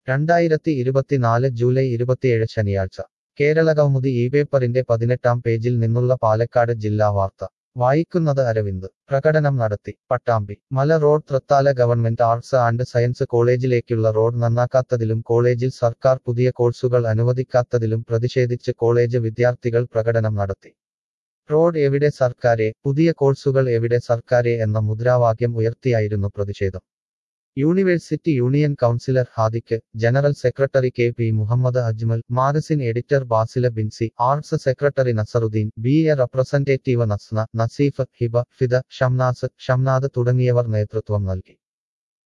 രണ്ടായിരത്തി ഇരുപത്തിനാല് ജൂലൈ ഇരുപത്തിയേഴ് ശനിയാഴ്ച കേരള കൗമുദി ഈ പേപ്പറിന്റെ പതിനെട്ടാം പേജിൽ നിന്നുള്ള പാലക്കാട് ജില്ലാ വാർത്ത വായിക്കുന്നത് അരവിന്ദ് പ്രകടനം നടത്തി Pattambi Mala road Thrithala government arts and science കോളേജിലേക്കുള്ള റോഡ് നന്നാക്കാത്തതിലും കോളേജിൽ സർക്കാർ പുതിയ കോഴ്സുകൾ അനുവദിക്കാത്തതിലും പ്രതിഷേധിച്ച് കോളേജ് വിദ്യാർത്ഥികൾ പ്രകടനം നടത്തി റോഡ് എവിടെ സർക്കാരെ പുതിയ കോഴ്സുകൾ എവിടെ സർക്കാരെ എന്ന മുദ്രാവാക്യം ഉയർത്തിയായിരുന്നു പ്രതിഷേധം യൂണിവേഴ്സിറ്റി യൂണിയൻ കൗൺസിലർ ഹാദിക്ക് general secretary K P Muhammad Ajmal magazine editor Basila Binsi arts secretary Nasaruddin B A representative Nasna Naseef Hiba Fida Shamnas Shamnad തുടങ്ങിയവർ നേതൃത്വം നൽകി